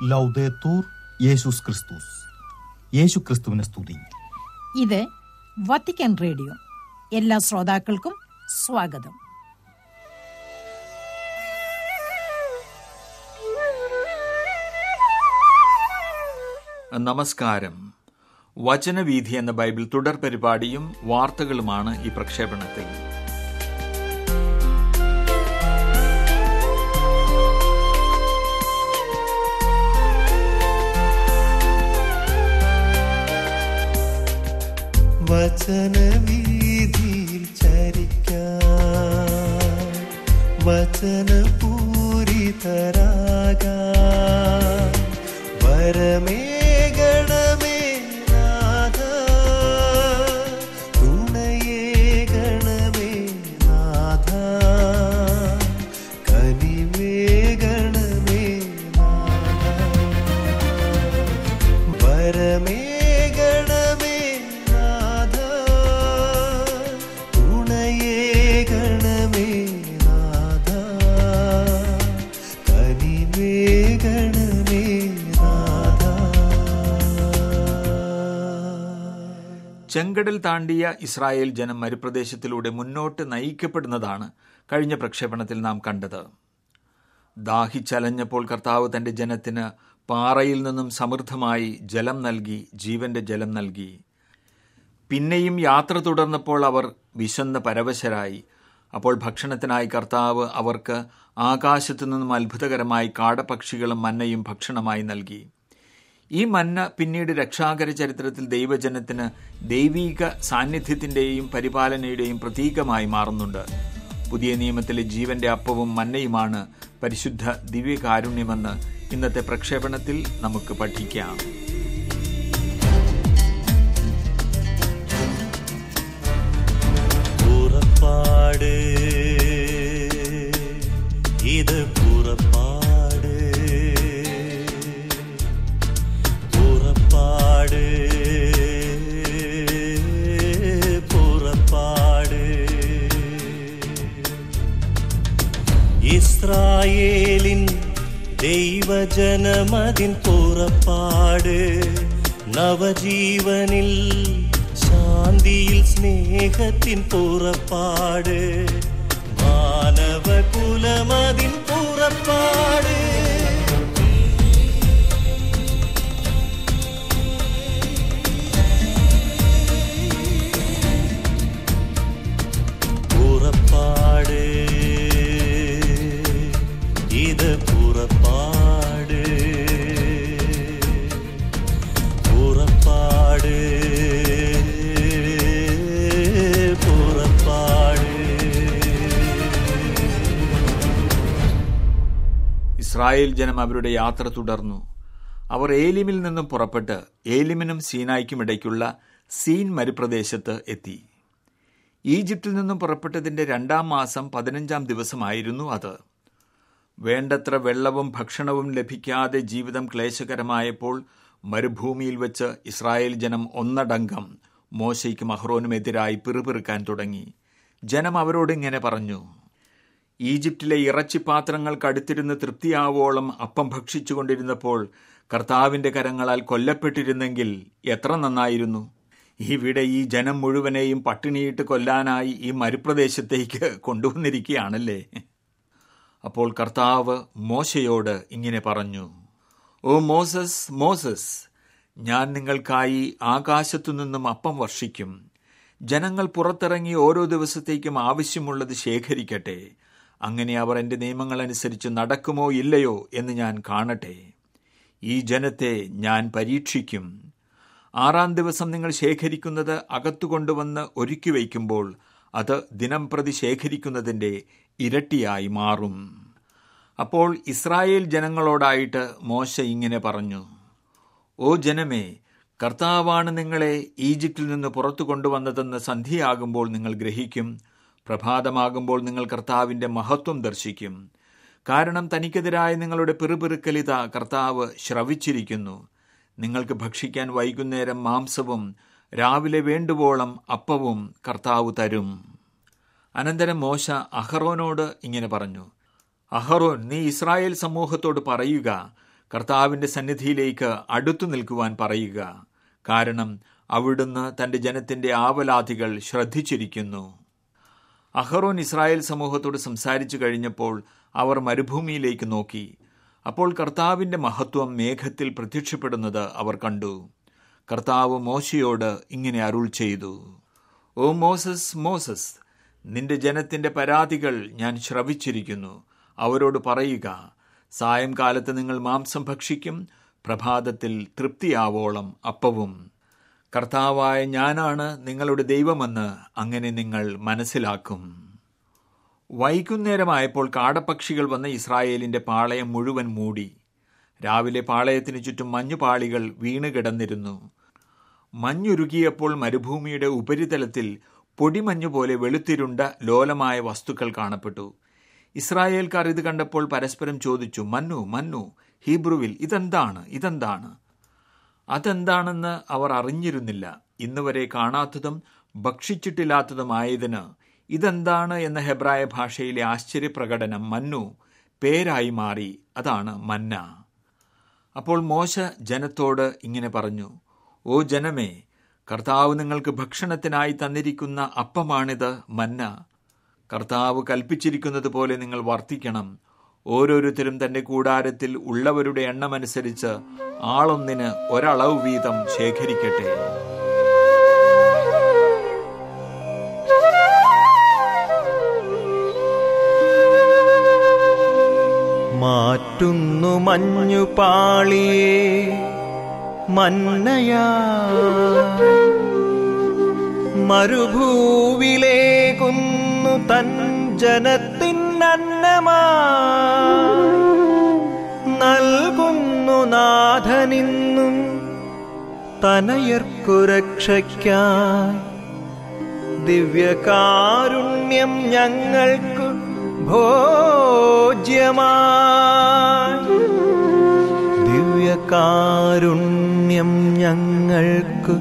ലൗദേത്തൂർ യേശുസ് ക്രിസ്തുസ് യേശു ക്രിസ്തുവിനെ സ്തുതി ഇത് വത്തിക്കാൻ റേഡിയോ എല്ലാ ശ്രോതാക്കൾക്കും സ്വാഗതം നമസ്കാരം വചനവീഥി എന്ന ബൈബിൾ തുടർ പരിപാടിയും വാർത്തകളുമാണ് ഈ പ്രക്ഷേപണത്തിൽ വചനവീതിയിൽ ചരിക്കാൻ വചനപൂരിതരാകാൻ വരമേകണമേ നാഥ തുണയേകണമേ നാഥ കനിവേകണമേ നാഥ വരമേകണമേ നാഥ തുണയേകണമേ നാഥ കനിവേകണമേ നാഥ ചെങ്കടൽ താണ്ടിയ ഇസ്രായേൽ ജനം മരുപ്രദേശത്തിലൂടെ മുന്നോട്ട് നയിക്കപ്പെടുന്നതാണ് കഴിഞ്ഞ പ്രക്ഷേപണത്തിൽ നാം കണ്ടത് ദാഹിച്ചലഞ്ഞപ്പോൾ കർത്താവ് തന്റെ ജനത്തിന് പാറയിൽ നിന്നും സമൃദ്ധമായി ജലം നൽകി ജീവന്റെ ജലം നൽകി പിന്നെയും യാത്ര തുടർന്നപ്പോൾ അവർ വിശന്ന് പരവശരായി അപ്പോൾ ഭക്ഷണത്തിനായി കർത്താവ് അവർക്ക് ആകാശത്തു നിന്നും അത്ഭുതകരമായി കാടപക്ഷികളും മന്നയും ഭക്ഷണമായി നൽകി ഈ മന്ന പിന്നീട് രക്ഷാകര ചരിത്രത്തിൽ ദൈവജനത്തിന് ദൈവീക സാന്നിധ്യത്തിന്റെയും പരിപാലനയുടെയും പ്രതീകമായി മാറുന്നുണ്ട് പുതിയ നിയമത്തിലെ ജീവന്റെ അപ്പവും മന്നയുമാണ് പരിശുദ്ധ ദിവ്യകാരുണ്യമെന്ന് ഇന്നത്തെ പ്രക്ഷേപണത്തിൽ നമുക്ക് പഠിക്കാം പുറപ്പാട് ഇത് പുറപ്പാട് പുറപ്പാട് പുറപ്പാട് ഇസ്രായേലിൻ ദൈവജനമതിൻ പുറപ്പാട് നവജീവനിൽ ശാന്തിയിൽ സ്നേഹത്തിൻ പുറപ്പാട് മാനവകുലമതിൻ പുറപ്പാട് പുറപ്പാട് ഇത് പുറപ്പാട് പുറപ്പാട് പുറപ്പാട് ഇസ്രായേൽ ജനം അവരുടെ യാത്ര തുടർന്നു അവർ ഏലിമിൽ നിന്നും പുറപ്പെട്ട് ഏലിമിനും സീനായ്ക്കും ഇടയ്ക്കുള്ള സീൻ മരുപ്രദേശത്ത് എത്തി ഈജിപ്തിൽ നിന്നും പുറപ്പെട്ടതിന്റെ രണ്ടാം മാസം പതിനഞ്ചാം ദിവസമായിരുന്നു അത് വേണ്ടത്ര വെള്ളവും ഭക്ഷണവും ലഭിക്കാതെ ജീവിതം ക്ലേശകരമായപ്പോൾ മരുഭൂമിയിൽ വെച്ച് ഇസ്രായേൽ ജനം ഒന്നടങ്കം മോശയ്ക്കും അഹ്റോനുമെതിരായി പിറുപിറുക്കാൻ തുടങ്ങി ജനം അവരോട് ഇങ്ങനെ പറഞ്ഞു ഈജിപ്തിലെ ഇറച്ചിപ്പാത്രങ്ങൾക്കടുത്തിരുന്ന് തൃപ്തിയാവോളം അപ്പം ഭക്ഷിച്ചുകൊണ്ടിരുന്നപ്പോൾ കർത്താവിന്റെ കരങ്ങളാൽ കൊല്ലപ്പെട്ടിരുന്നെങ്കിൽ എത്ര നന്നായിരുന്നു ഇവിടെ ഈ ജനം മുഴുവനെയും പട്ടിണിയിട്ട് കൊല്ലാനായി ഈ മരുപ്രദേശത്തേക്ക് കൊണ്ടുവന്നിരിക്കുകയാണല്ലേ അപ്പോൾ കർത്താവ് മോശയോട് ഇങ്ങനെ പറഞ്ഞു ഓ മോസസ് മോസസ് ഞാൻ നിങ്ങൾക്കായി ആകാശത്തു നിന്നും അപ്പം വർഷിക്കും ജനങ്ങൾ പുറത്തിറങ്ങി ഓരോ ദിവസത്തേക്കും ആവശ്യമുള്ളത് ശേഖരിക്കട്ടെ അങ്ങനെ അവർ എൻ്റെ നിയമങ്ങളനുസരിച്ച് നടക്കുമോ ഇല്ലയോ എന്ന് ഞാൻ കാണട്ടെ ഈ ജനത്തെ ഞാൻ പരീക്ഷിക്കും ആറാം ദിവസം നിങ്ങൾ ശേഖരിക്കുന്നത് അകത്തു കൊണ്ടുവന്ന് ഒരുക്കി വയ്ക്കുമ്പോൾ അത് ദിനം പ്രതി ശേഖരിക്കുന്നതിൻ്റെ ഇരട്ടിയായി മാറും അപ്പോൾ ഇസ്രായേൽ ജനങ്ങളോടായിട്ട് മോശ ഇങ്ങനെ പറഞ്ഞു ഓ ജനമേ കർത്താവാണ് നിങ്ങളെ ഈജിപ്തിൽ നിന്ന് പുറത്തു കൊണ്ടുവന്നതെന്ന് സന്ധ്യയാകുമ്പോൾ നിങ്ങൾ ഗ്രഹിക്കും പ്രഭാതമാകുമ്പോൾ നിങ്ങൾ കർത്താവിൻ്റെ മഹത്വം ദർശിക്കും കാരണം തനിക്കെതിരായ നിങ്ങളുടെ പിറുപിറുക്കലിത കർത്താവ് ശ്രവിച്ചിരിക്കുന്നു നിങ്ങൾക്ക് ഭക്ഷിക്കാൻ വൈകുന്നേരം മാംസവും രാവിലെ വേണ്ടുവോളം അപ്പവും കർത്താവ് തരും അനന്തരം മോശ അഹറോനോട് ഇങ്ങനെ പറഞ്ഞു അഹറോൻ നീ ഇസ്രായേൽ സമൂഹത്തോട് പറയുക കർത്താവിൻ്റെ സന്നിധിയിലേക്ക് അടുത്തു നിൽക്കുവാൻ പറയുക കാരണം അവിടുന്ന് തൻ്റെ ജനത്തിൻ്റെ ആവലാതികൾ ശ്രദ്ധിച്ചിരിക്കുന്നു അഹറോൻ ഇസ്രായേൽ സമൂഹത്തോട് സംസാരിച്ചു കഴിഞ്ഞപ്പോൾ അവർ മരുഭൂമിയിലേക്ക് നോക്കി അപ്പോൾ കർത്താവിൻ്റെ മഹത്വം മേഘത്തിൽ പ്രത്യക്ഷപ്പെടുന്നത് അവർ കണ്ടു കർത്താവ് മോശയോട് ഇങ്ങനെ അരുൾ ചെയ്തു ഓ മോസസ് മോസസ് നിന്റെ ജനത്തിൻ്റെ പരാതികൾ ഞാൻ ശ്രവിച്ചിരിക്കുന്നു അവരോട് പറയുക സായംകാലത്ത് നിങ്ങൾ മാംസം ഭക്ഷിക്കും പ്രഭാതത്തിൽ തൃപ്തിയാവോളം അപ്പവും കർത്താവായ ഞാനാണ് നിങ്ങളുടെ ദൈവമെന്ന് അങ്ങനെ നിങ്ങൾ മനസ്സിലാക്കും വൈകുന്നേരമായപ്പോൾ കാടപ്പക്ഷികൾ വന്ന ഇസ്രായേലിന്റെ പാളയം മുഴുവൻ മൂടി രാവിലെ പാളയത്തിനു ചുറ്റും മഞ്ഞുപാളികൾ വീണ് കിടന്നിരുന്നു മഞ്ഞുരുകിയപ്പോൾ മരുഭൂമിയുടെ ഉപരിതലത്തിൽ പൊടിമഞ്ഞു പോലെ വെളുത്തിരുണ്ട ലോലമായ വസ്തുക്കൾ കാണപ്പെട്ടു ഇസ്രായേൽക്കാർ ഇത് കണ്ടപ്പോൾ പരസ്പരം ചോദിച്ചു മന്നു മന്നു ഹീബ്രുവിൽ ഇതെന്താണ് ഇതെന്താണ് അതെന്താണെന്ന് അവർ അറിഞ്ഞിരുന്നില്ല ഇന്നുവരെ കാണാത്തതും ഭക്ഷിച്ചിട്ടില്ലാത്തതുമായതിന് ഇതെന്താണ് എന്ന ഹെബ്രായ ഭാഷയിലെ ആശ്ചര്യപ്രകടനം മന്നു പേരായി മാറി അതാണ് മന്ന അപ്പോൾ മോശ ജനത്തോട് ഇങ്ങനെ പറഞ്ഞു ഓ ജനമേ കർത്താവ് നിങ്ങൾക്ക് ഭക്ഷണത്തിനായി തന്നിരിക്കുന്ന അപ്പമാണിത് മന്ന കർത്താവ് കൽപ്പിച്ചിരിക്കുന്നത് പോലെ നിങ്ങൾ വർത്തിക്കണം ഓരോരുത്തരും തന്റെ കൂടാരത്തിൽ ഉള്ളവരുടെ എണ്ണമനുസരിച്ച് ആളൊന്നിന് ഒരളവ് വീതം ശേഖരിക്കട്ടെ മാറ്റുന്നു മഞ്ഞു പാളിയെ മന്നയാ മരുഭൂവിലേകുന്നു തൻ ജനത്തിനന്നമാ നൽകുന്നു നാഥനിന്നും തനയർക്കുരക്ഷയ്ക്കായി ദിവ്യകാരുണ്യം ഞങ്ങൾക്ക് ഭോജ്യമായി ദിവ്യകാരുണ്യം ഞങ്ങൾക്ക്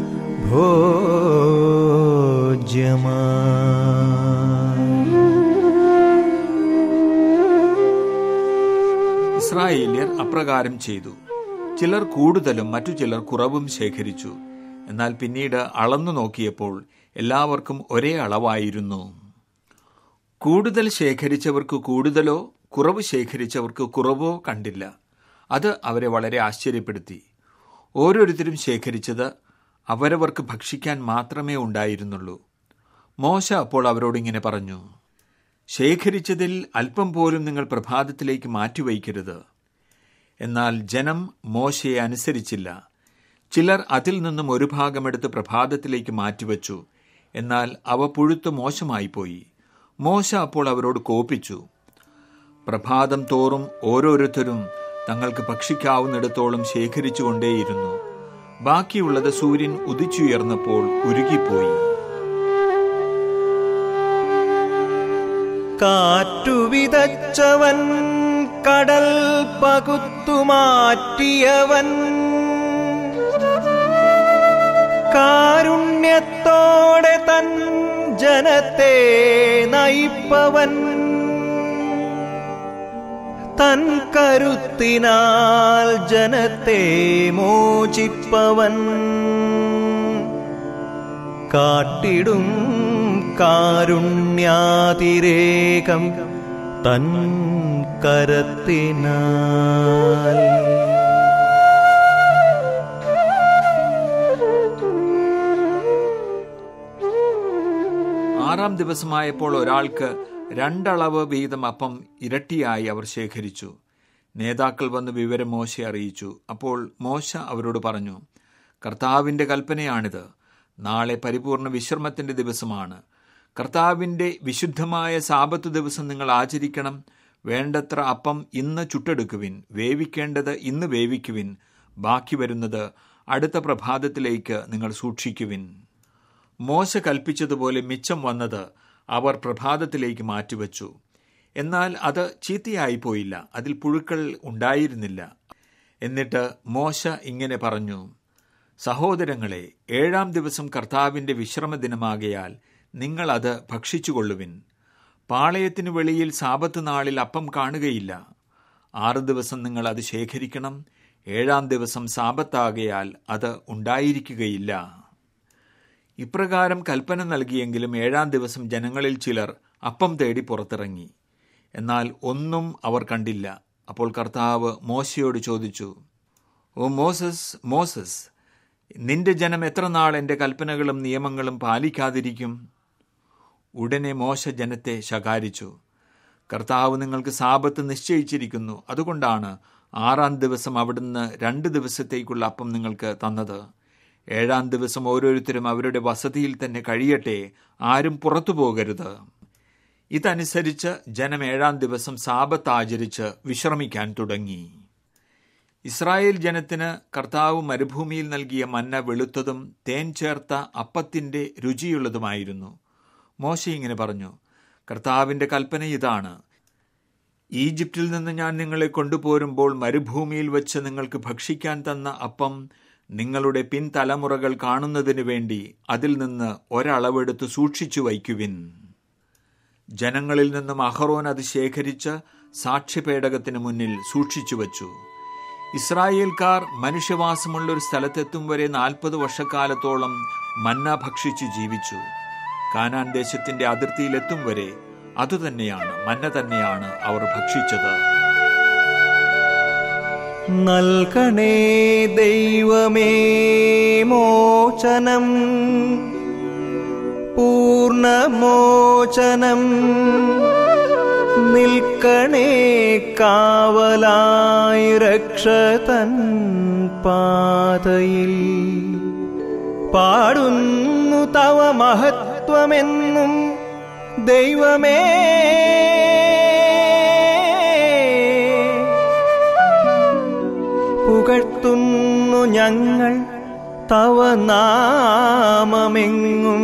ഭോജ്യമായി ഇസ്രായേല്യർ അപ്രകാരം ചെയ്തു ചിലർ കൂടുതലും മറ്റു ചിലർ കുറവും ശേഖരിച്ചു എന്നാൽ പിന്നീട് അളന്നു നോക്കിയപ്പോൾ എല്ലാവർക്കും ഒരേ അളവായിരുന്നു കൂടുതൽ ശേഖരിച്ചവർക്ക് കൂടുതലോ കുറവ് ശേഖരിച്ചവർക്ക് കുറവോ കണ്ടില്ല അത് അവരെ വളരെ ആശ്ചര്യപ്പെടുത്തി ഓരോരുത്തരും ശേഖരിച്ചത് അവരവർക്ക് ഭക്ഷിക്കാൻ മാത്രമേ ഉണ്ടായിരുന്നുള്ളൂ മോശ അപ്പോൾ അവരോട് ഇങ്ങനെ പറഞ്ഞു ശേഖരിച്ചതിൽ അല്പം പോലും നിങ്ങൾ പ്രഭാതത്തിലേക്ക് മാറ്റിവയ്ക്കരുത് എന്നാൽ ജനം മോശയെ അനുസരിച്ചില്ല ചിലർ അതിൽ നിന്നും ഒരു ഭാഗമെടുത്ത് പ്രഭാതത്തിലേക്ക് മാറ്റിവച്ചു എന്നാൽ അവ പുഴുത്ത് മോശമായിപ്പോയി മോശ അപ്പോൾ അവരോട് കോപിച്ചു പ്രഭാതം തോറും ഓരോരുത്തരും തങ്ങൾക്ക് ഭക്ഷിക്കാവുന്നിടത്തോളം ശേഖരിച്ചുകൊണ്ടേയിരുന്നു ബാക്കിയുള്ളത് സൂര്യൻ ഉദിച്ചുയർന്നപ്പോൾ ഉരുകിപ്പോയി കാറ്റുവിതച്ചവൻ കടൽ പകുത്തുമാറ്റിയവൻ കാരുണ്യത്തോടെ തൻ ജനത്തെ നയിപ്പവൻ തൻ കരുത്തിനാൽ ജനത്തെ മോചിപ്പവൻ കാട്ടിടും കാരുണ്യാതിരേകം തൻ കരത്തിനാൽ ആറാം ദിവസമായപ്പോൾ ഒരാൾക്ക് രണ്ടളവ് വീതം അപ്പം ഇരട്ടിയായി അവർ ശേഖരിച്ചു നേതാക്കൾ വന്ന് വിവരം മോശെ അറിയിച്ചു അപ്പോൾ മോശ അവരോട് പറഞ്ഞു കർത്താവിൻ്റെ കൽപ്പനയാണിത് നാളെ പരിപൂർണ വിശ്രമത്തിൻ്റെ ദിവസമാണ് കർത്താവിൻ്റെ വിശുദ്ധമായ സാപത്ത് ദിവസം നിങ്ങൾ ആചരിക്കണം വേണ്ടത്ര അപ്പം ഇന്ന് ചുട്ടെടുക്കുവിൻ വേവിക്കേണ്ടത് ഇന്ന് വേവിക്കുവിൻ ബാക്കി വരുന്നത് അടുത്ത പ്രഭാതത്തിലേക്ക് നിങ്ങൾ സൂക്ഷിക്കുവിൻ മോശ കൽപ്പിച്ചതുപോലെ മിച്ചം വന്നത് അവർ പ്രഭാതത്തിലേക്ക് മാറ്റിവച്ചു എന്നാൽ അത് ചീത്തയായി പോയില്ല അതിൽ പുഴുക്കൾ ഉണ്ടായിരുന്നില്ല എന്നിട്ട് മോശ ഇങ്ങനെ പറഞ്ഞു സഹോദരങ്ങളെ ഏഴാം ദിവസം കർത്താവിൻ്റെ വിശ്രമദിനമാകയാൽ നിങ്ങൾ അത് ഭക്ഷിച്ചുകൊള്ളുവിൻ പാളയത്തിനു വെളിയിൽ സാപത്ത് നാളിൽ അപ്പം കാണുകയില്ല ആറ് ദിവസം നിങ്ങൾ അത് ശേഖരിക്കണം ഏഴാം ദിവസം സാപത്താകയാൽ അത് ഉണ്ടായിരിക്കുകയില്ല ഇപ്രകാരം കൽപ്പന നൽകിയെങ്കിലും ഏഴാം ദിവസം ജനങ്ങളിൽ ചിലർ അപ്പം തേടി പുറത്തിറങ്ങി എന്നാൽ ഒന്നും അവർ കണ്ടില്ല അപ്പോൾ കർത്താവ് മോശയോട് ചോദിച്ചു ഓ മോസസ് മോസസ് നിന്റെ ജനം എത്ര നാൾ എൻ്റെ കൽപ്പനകളും നിയമങ്ങളും പാലിക്കാതിരിക്കും ഉടനെ മോശ ജനത്തെ ശകാരിച്ചു കർത്താവ് നിങ്ങൾക്ക് സാപത്ത് നിശ്ചയിച്ചിരിക്കുന്നു അതുകൊണ്ടാണ് ആറാം ദിവസം അവിടുന്ന് രണ്ട് ദിവസത്തേക്കുള്ള അപ്പം നിങ്ങൾക്ക് തന്നത് ഏഴാം ദിവസം ഓരോരുത്തരും അവരുടെ വസതിയിൽ തന്നെ കഴിയട്ടെ ആരും പുറത്തു പോകരുത് ഇതനുസരിച്ച് ജനം ഏഴാം ദിവസം സാപത്ത് ആചരിച്ച് വിശ്രമിക്കാൻ തുടങ്ങി ഇസ്രായേൽ ജനത്തിന് കർത്താവ് മരുഭൂമിയിൽ നൽകിയ മന്ന വെളുത്തതും തേൻ ചേർത്ത അപ്പത്തിൻ്റെ രുചിയുള്ളതുമായിരുന്നു മോശ ഇങ്ങനെ പറഞ്ഞു കർത്താവിൻ്റെ കൽപ്പന ഇതാണ് ഈജിപ്തിൽ നിന്ന് ഞാൻ നിങ്ങളെ കൊണ്ടുപോരുമ്പോൾ മരുഭൂമിയിൽ വെച്ച് നിങ്ങൾക്ക് ഭക്ഷിക്കാൻ തന്ന അപ്പം നിങ്ങളുടെ പിൻതലമുറകൾ കാണുന്നതിനു വേണ്ടി അതിൽ നിന്ന് ഒരളവെടുത്ത് സൂക്ഷിച്ചു വയ്ക്കുവിൻ ജനങ്ങളിൽ നിന്നും അഹറോൻ അത് ശേഖരിച്ച് സാക്ഷ്യപേടകത്തിന് മുന്നിൽ സൂക്ഷിച്ചു വച്ചു ഇസ്രായേൽക്കാർ മനുഷ്യവാസമുള്ള ഒരു സ്ഥലത്തെത്തും വരെ നാൽപ്പത് വർഷക്കാലത്തോളം മന്ന ഭക്ഷിച്ച് ജീവിച്ചു കാനാൻ ദേശത്തിന്റെ അതിർത്തിയിലെത്തും വരെ അതുതന്നെയാണ് മന്ന തന്നെയാണ് അവർ ഭക്ഷിച്ചത് നൽകണേ ദൈവമേ മോചനം പൂർണ്ണമോചനം നിൽക്കണേ കാവലായി രക്ഷതൻ പാതയിൽ പാടുന്നു തവ മഹത്വമെന്നും ദൈവമേ പുകഴ്ത്തുന്നു ഞങ്ങൾ തവ നാമമെങ്ങും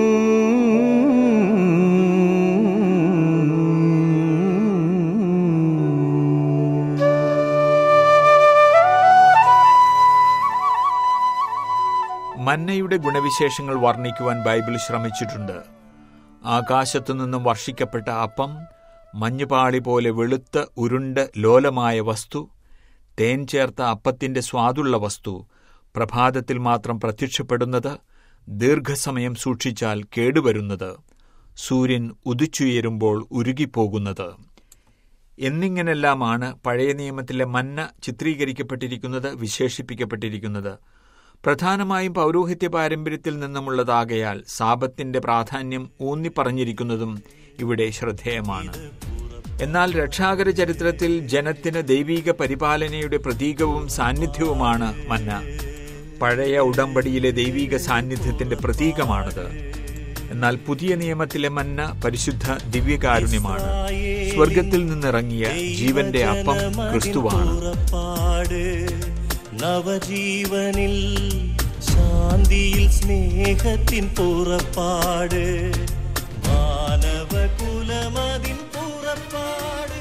മന്നയുടെ ഗുണവിശേഷങ്ങൾ വർണ്ണിക്കുവാൻ ബൈബിൾ ശ്രമിച്ചിട്ടുണ്ട് ആകാശത്തു നിന്നും വർഷിക്കപ്പെട്ട അപ്പം മഞ്ഞുപാളി പോലെ വെളുത്ത് ഉരുണ്ട് ലോലമായ വസ്തു തേൻ ചേർത്ത അപ്പത്തിന്റെ സ്വാദുള്ള വസ്തു പ്രഭാതത്തിൽ മാത്രം പ്രത്യക്ഷപ്പെടുന്നത് ദീർഘസമയം സൂക്ഷിച്ചാൽ കേടുവരുന്നത് സൂര്യൻ ഉദിച്ചുയരുമ്പോൾ ഉരുകിപ്പോകുന്നത് എന്നിങ്ങനെല്ലാമാണ് പഴയ നിയമത്തിലെ മന്ന ചിത്രീകരിക്കപ്പെട്ടിരിക്കുന്നത് വിശേഷിപ്പിക്കപ്പെട്ടിരിക്കുന്നത് പ്രധാനമായും പൗരോഹിത്യ പാരമ്പര്യത്തിൽ നിന്നുമുള്ളതാകയാൽ സാപത്തിന്റെ പ്രാധാന്യം ഊന്നിപ്പറഞ്ഞിരിക്കുന്നതും ഇവിടെ ശ്രദ്ധേയമാണ് എന്നാൽ രക്ഷാകര ചരിത്രത്തിൽ ജനത്തിന് ദൈവീക പരിപാലനയുടെ പ്രതീകവും സാന്നിധ്യവുമാണ് മന്ന പഴയ ഉടമ്പടിയിലെ ദൈവീക സാന്നിധ്യത്തിന്റെ പ്രതീകമാണത് എന്നാൽ പുതിയ നിയമത്തിലെ മന്ന പരിശുദ്ധ ദിവ്യകാരുണ്യമാണ് സ്വർഗത്തിൽ നിന്നിറങ്ങിയ ജീവന്റെ അപ്പം ക്രിസ്തുവാണ് പുറപ്പാട് നവജീവനിൽ ശാന്തിയിൽ സ്നേഹത്തിൻ പുറപ്പാട് മാനവകുലമതിൻ പുറപ്പാട്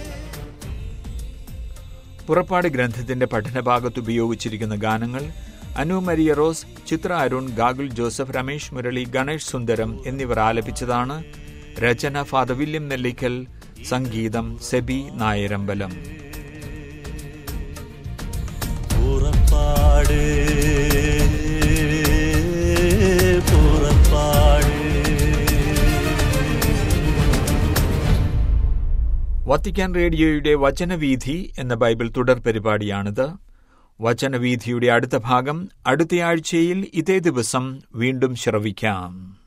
പുറപ്പാട് ഗ്രന്ഥത്തിന്റെ പഠനഭാഗത്ത് ഉപയോഗിച്ചിരിക്കുന്ന ഗാനങ്ങൾ Anu Maria Rose Chithra Arun Gagul Joseph Ramesh Murali Ganesh Sundaram എന്നിവർ ആലപിച്ചതാണ് രചന ഫാദർ വില്യം നെല്ലിക്കൽ സംഗീതം സെബി നായരമ്പലം പുറപ്പാട് പുറപ്പാട് വത്തിക്കാൻ റേഡിയോയുടെ വചനവീഥി എന്ന ബൈബിൾ തുടർ പരിപാടിയാണിത് വചനവീഥിയുടെ അടുത്ത ഭാഗം അടുത്തയാഴ്ചയിൽ ഇതേ ദിവസം വീണ്ടും ശ്രവിക്കാം